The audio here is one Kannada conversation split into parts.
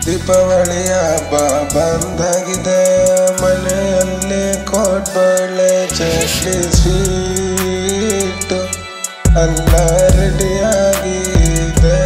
ದೀಪಾವಳಿ ಹಬ್ಬ ಬಂದಾಗಿದೆ ಮನೆಯಲ್ಲಿ ಕೋಟ್ಬಳೆ ಚಟ್ಲಿ ಸ್ವೀಟು ಎಲ್ಲ ರೆಡಿಯಾಗಿದೆ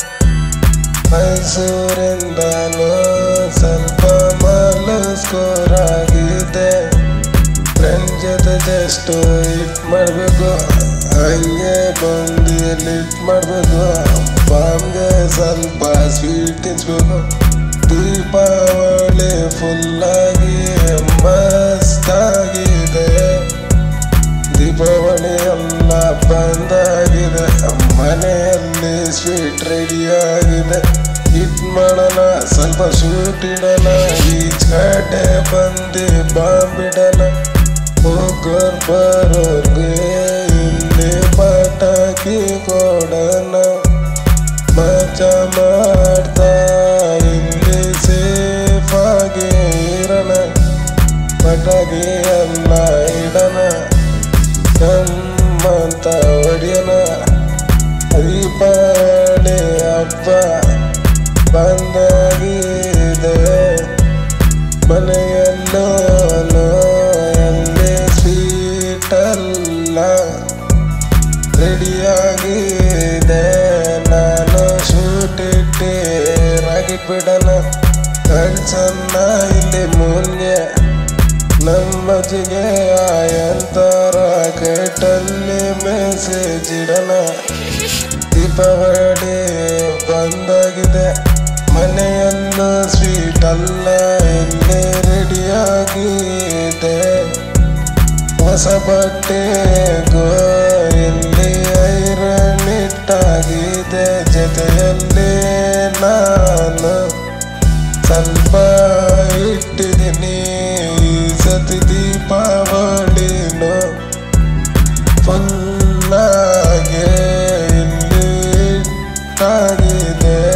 ಮೈಸೂರಿಂದಲೂ ಸ್ವಲ್ಪ ಮಾಲು ಸ್ಕೋರ್ ಆಗಿದೆ ಫ್ರೆಂಡ್ ಜೊತೆ ಜಸ್ಟ್ ಇಟ್ ಮಾಡಬೇಕು ಹಂಗೆ ಬಂದು ಲಿಟ್ ಮಾಡಬೇಕು ಬಾಮ್ಗೆ ಸ್ವಲ್ಪ ಸ್ವೀಟ್ ತಿನ್ಸ್ಬೇಕು ದೀಪಾವಳಿ ಫುಲ್ಲಾಗಿ ಮಸ್ತಾಗಿದೆ ದೀಪಾವಳಿ ಎಲ್ಲ ಬಂದಾಗಿದೆ ಮನೆಯಲ್ಲಿ ಸ್ವೀಟ್ ರೆಡಿಯಾಗಿದೆ ಇಟ್ ಮಾಡೋಣ ಸ್ವಲ್ಪ ಸ್ವೀಟ್ ಇಡೋಣ ಈಚ್ ಕಡೆ ಬಂದು ಬಾಂಬಿಡೋಣ ಹೋಗೋರ್ ಬರೋರ್ಗೆ ಇಲ್ಲಿ ಪಟಾಕಿ ಕೊಡೋಣ ಮಜಾ ಮಾಡ್ತಾ ಇಲ್ಲಿ ಸೇಫ್ ಆಗಿ ಇರೋಣ ಪಟಾಕಿ ಎಲ್ಲ ಇಡೋಣ ನಮ್ಮಂತ ಹೊಡಿಯೋಣ ದೀಪಾವಳಿ ಹಬ್ಬ ಬಂದಾಗಿದೆ ಮನೆಯಲ್ಲೂ ಎಲ್ಲಿ ಸ್ವೀಟಲ್ಲ ರೆಡಿಯಾಗಿದೆ ನಾನು ಶೂಟ್ ಇಟ್ಟು ರಾಕೆಟ್ ಬಿಡೋಣ ಕಳ್ಸನ್ನ ಇಲ್ಲಿ ಮೂಲ್ಗೆ ನಮ್ಮ ಜಿಗೆ ಆಯಂತರ ಕೆಟ್ಟಲ್ಲಿ ಮೆಸೇಜ್ ಇಡೋಣ ದೀಪಾವಳಿ ಬಂದಾಗಿದೆ ಮನೆಯಲ್ಲೂ ಸ್ವೀಟ್ ಅಲ್ಲ ಇಲ್ಲಿ ರೆಡಿಯಾಗಿದೆ ಹೊಸ ಬಟ್ಟೆಗೂ ಇಲ್ಲಿ ಐರನ್ ಇಟ್ಟಾಗಿದೆ ಜೊತೆಯಲ್ಲಿ ನಾನು ಸ್ವಲ್ಪ ಇಟ್ಟಿದ್ದೀನಿ ಈ ಸತಿ ದೀಪಾವಳಿನು ಫುಲ್ಲಾಗೆ ಇಲ್ಲಿ ಇಟ್ಟಾಗಿದೆ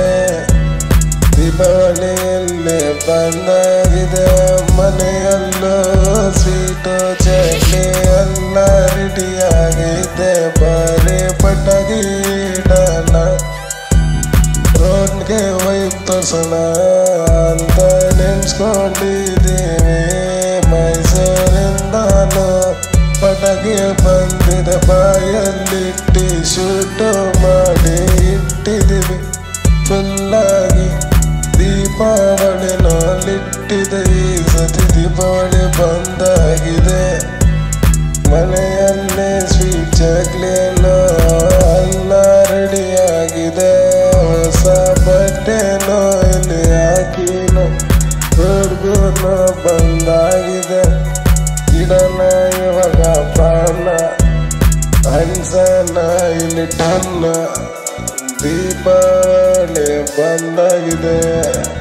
ದೀಪಾವಳಿಯಲ್ಲಿ ಬಂದಾಗಿದೆ ಮನೆಯಲ್ಲೂ ಸ್ವೀಟು ಚಟ್ನಿ ಎಲ್ಲ ರೆಡಿಯಾಗಿದೆ ಬರೀ ಪಟಾಕಿ ಇಡೋಣ ರೋಡ್ಗೆ ವೈಪ್ ತೋರ್ಸೋಣ ಅಂತ ನೆನ್ಸ್ಕೊಂಡಿದ್ದೀವಿ ಮೈಸೂರಿಂದಾನು ಪಟಾಕಿ ಬಂದಿದೆ ಬಾಯಲ್ಲಿಟ್ಟು ಶೂಟು ಮಾಡಿ ಇಟ್ಟಿದ್ದೀವಿ ಫುಲ್ಲಾಗಿ ದೀಪಾವಳಿನಲ್ಲಿಟ್ಟಿದೆ ಈ ಸತಿ ದೀಪಾವಳಿ ಬಂದಾಗಿದೆ ಮನೆಯಲ್ಲೇ ಸ್ವೀಟ್ ಚಕ್ಲೇನು ಎಲ್ಲ ರೆಡಿಯಾಗಿದೆ ಹೊಸ ಬಟ್ಟೆನೋ ಇಲ್ಲಿ ಹಾಕಿನೋ ಹುಡುಗನು ಬಂದಾಗಿದೆ ಇಡೋಣ ಇವಾಗ ಬಾಣ ಹಂಸನ ಇಲ್ಲಿ ಟನ್ನ ದೀಪಾವಳಿ ಬಂದಾಗಿದೆ